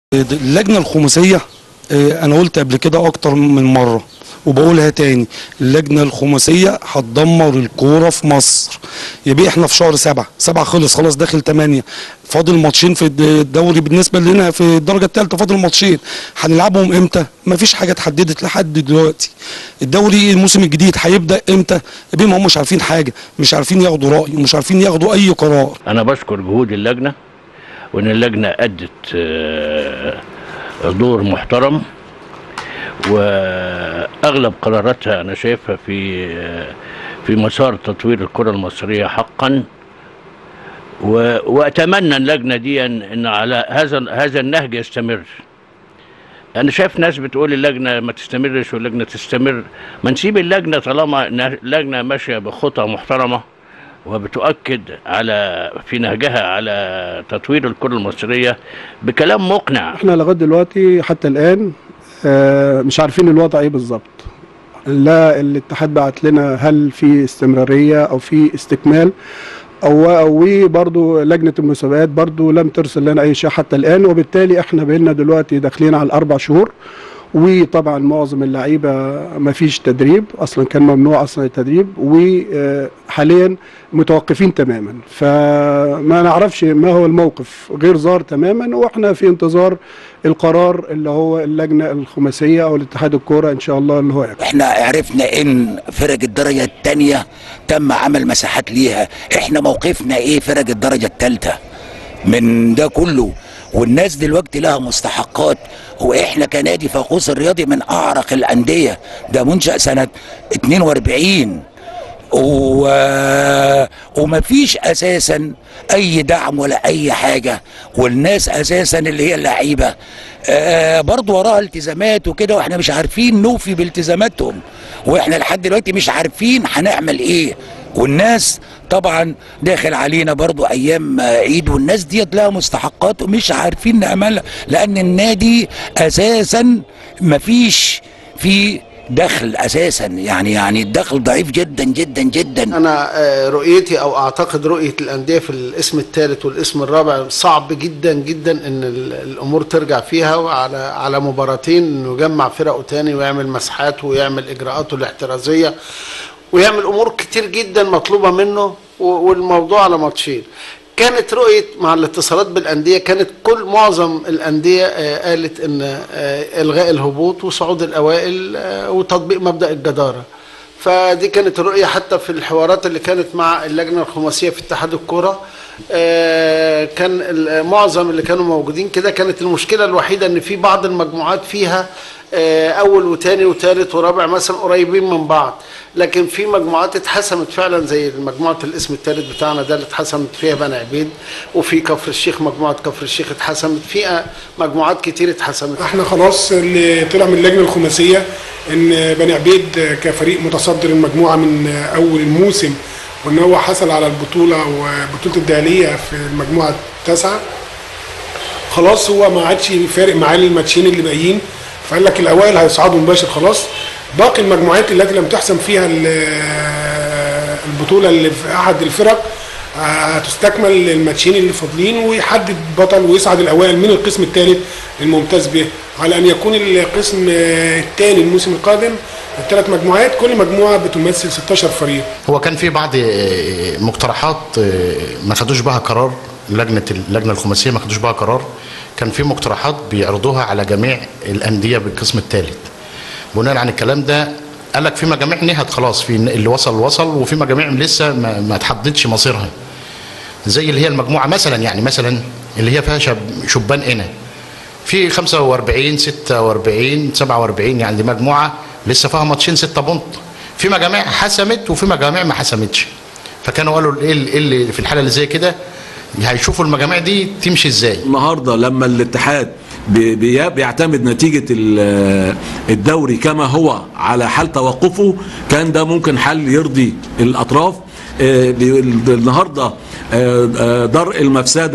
اللجنة الخماسية آه، أنا قلت قبل كده أكتر من مرة وبقولها تاني اللجنة الخماسية هتدمر الكورة في مصر يبقى احنا في شهر سبعة سبعة خلص خلاص داخل تمانية فاضل ماتشين في الد- الدوري بالنسبة لنا في الدرجة الثالثة فاضل ماتشين هنلعبهم امتى؟ مفيش حاجة اتحددت لحد دلوقتي الدوري الموسم الجديد هيبدأ امتى؟ يبقى ما هم مش عارفين حاجة مش عارفين ياخدوا رأي ومش عارفين ياخدوا أي قرار انا بشكر جهود اللجنه وان اللجنه ادت آه، دور محترم واغلب قراراتها انا شايفها في آه، في مسار تطوير الكره المصريه حقا و- واتمنى اللجنه دي ان إن على هذا هذا النهج يستمر انا شايف ناس بتقول اللجنه ما تستمرش واللجنه تستمر ما نسيب اللجنه طالما إنها اللجنه ماشيه بخطى محترمه وبتؤكد على في نهجها على تطوير الكره المصريه بكلام مقنع احنا لغايه دلوقتي حتى الان آه، مش عارفين الوضع ايه بالظبط لا الاتحاد بعت لنا هل في استمراريه او في استكمال او او برضو لجنه المسابقات برضو لم ترسل لنا اي شيء حتى الان وبالتالي احنا بقينا دلوقتي داخلين على الاربع شهور وطبعا معظم اللعيبه ما فيش تدريب اصلا كان ممنوع اصلا التدريب وحاليا متوقفين تماما فما نعرفش ما هو الموقف غير ظاهر تماما واحنا في انتظار القرار اللي هو اللجنه الخماسيه او الاتحاد الكوره ان شاء الله اللي هو يكون. احنا عرفنا ان فرق الدرجة الثانية تم عمل مساحات ليها احنا موقفنا ايه فرق الدرجة الثالثة من ده كله والناس دلوقتي لها مستحقات واحنا كنادي فاقوس الرياضي من اعرق الاندية ده منشأ سنة 42 و... ومفيش اساسا اي دعم ولا اي حاجه والناس اساسا اللي هي اللعيبه آه برضو وراها التزامات وكده واحنا مش عارفين نوفي بالتزاماتهم واحنا لحد دلوقتي مش عارفين هنعمل ايه والناس طبعا داخل علينا برضو ايام آه، عيد والناس ديت لها مستحقات ومش عارفين نعملها لان النادي اساسا مفيش فيه دخل اساسا يعني يعني الدخل ضعيف جدا جدا جدا انا آه، رؤيتي او اعتقد رؤيه الانديه في الاسم الثالث والاسم الرابع صعب جدا جدا ان ال- الامور ترجع فيها وعلى على مباراتين انه يجمع فرقه تاني ويعمل مسحات ويعمل اجراءاته الاحترازيه ويعمل امور كتير جدا مطلوبه منه و- والموضوع على ماتشين كانت رؤيه مع الاتصالات بالانديه كانت كل معظم الانديه آه، قالت ان آه، الغاء الهبوط وصعود الاوائل آه، وتطبيق مبدا الجداره فدي كانت الرؤية حتى في الحوارات اللي كانت مع اللجنة الخماسية في اتحاد الكرة آه، كان ال- معظم اللي كانوا موجودين كده كانت المشكلة الوحيدة ان في بعض المجموعات فيها آه، اول وتاني وتالت ورابع مثلا قريبين من بعض لكن في مجموعات اتحسمت فعلا زي مجموعة الاسم الثالث بتاعنا ده اللي اتحسمت فيها بني عبيد وفي كفر الشيخ مجموعة كفر الشيخ اتحسمت في آه، مجموعات كتير اتحسمت احنا خلاص اللي طلع من اللجنه الخماسيه ان بني عبيد كفريق متصدر المجموعه من اول الموسم وان هو حصل على البطوله وبطوله الدهليه في المجموعه التاسعه خلاص هو ما عادش فارق معاه الماتشين اللي باقيين فقال لك الاوائل هيصعدوا مباشر خلاص باقي المجموعات التي لم تحسم فيها ال- البطوله اللي في احد الفرق آه، هتستكمل الماتشين اللي فاضلين ويحدد بطل ويصعد الاوائل من القسم الثالث الممتاز به على ان يكون القسم آه، الثاني الموسم القادم الثلاث مجموعات كل مجموعه بتمثل 16 فريق هو كان في بعض آه، مقترحات آه، ما خدوش بها قرار لجنه اللجنه الخماسيه ما خدوش بها قرار كان في مقترحات بيعرضوها على جميع الانديه بالقسم الثالث بناء عن الكلام ده قال لك في مجاميع نهت خلاص في اللي وصل وصل وفي مجاميع لسه ما, ما تحددش مصيرها زي اللي هي المجموعه مثلا يعني مثلا اللي هي فيها شب شبان قنا في 45 46 47 يعني دي مجموعه لسه فيها ماتشين 6 بونت في مجاميع حسمت وفي مجاميع ما حسمتش فكانوا قالوا ايه اللي- إيه اللي في الحاله اللي زي كده هيشوفوا المجاميع دي تمشي ازاي النهارده لما الاتحاد بي- بي- بيعتمد نتيجة ال- الدوري كما هو على حال توقفه كان ده ممكن حل يرضي الأطراف آه، بي- النهارده آه، آه، درء المفسدة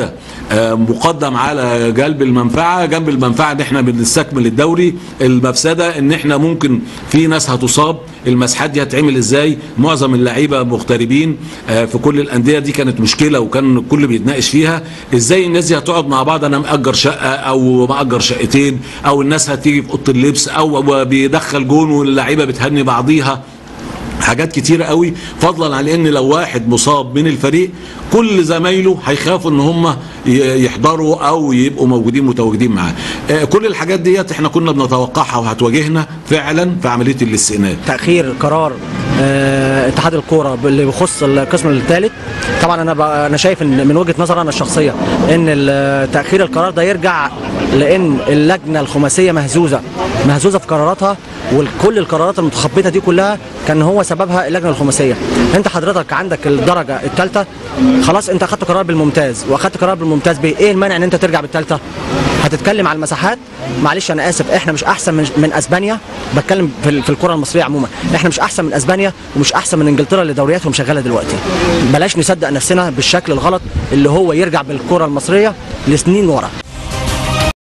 آه، مقدم على جلب المنفعه جنب المنفعه ان احنا بنستكمل الدوري المفسده ان احنا ممكن في ناس هتصاب المسحات دي هتعمل ازاي معظم اللعيبه مغتربين آه، في كل الانديه دي كانت مشكله وكان الكل بيتناقش فيها ازاي الناس دي هتقعد مع بعض انا مأجر شقه او مأجر شقتين او الناس هتيجي في اوضه اللبس او بيدخل جون واللعيبه بتهني بعضيها حاجات كتيرة قوي فضلا عن ان لو واحد مصاب من الفريق كل زمايله هيخافوا ان هم ي- يحضروا او يبقوا موجودين متواجدين معاه آه، كل الحاجات ديت احنا كنا بنتوقعها وهتواجهنا فعلا في عمليه الاستئناف تاخير قرار آه، اتحاد الكوره اللي بيخص القسم الثالث طبعا انا ب- انا شايف ان من وجهه نظري انا الشخصيه ان ال- تاخير القرار ده يرجع لان اللجنه الخماسيه مهزوزه مهزوزه في قراراتها وكل القرارات المتخبطه دي كلها كان هو سببها اللجنه الخماسيه انت حضرتك عندك الدرجه الثالثه خلاص انت اخدت قرار بالممتاز واخدت قرار بالممتاز بايه ايه المانع ان انت ترجع بالثالثه هتتكلم على المساحات معلش انا اسف احنا مش احسن من, من اسبانيا بتكلم في, ال- في الكره المصريه عموما احنا مش احسن من اسبانيا ومش احسن من انجلترا اللي دورياتهم شغاله دلوقتي بلاش نصدق نفسنا بالشكل الغلط اللي هو يرجع بالكره المصريه لسنين ورا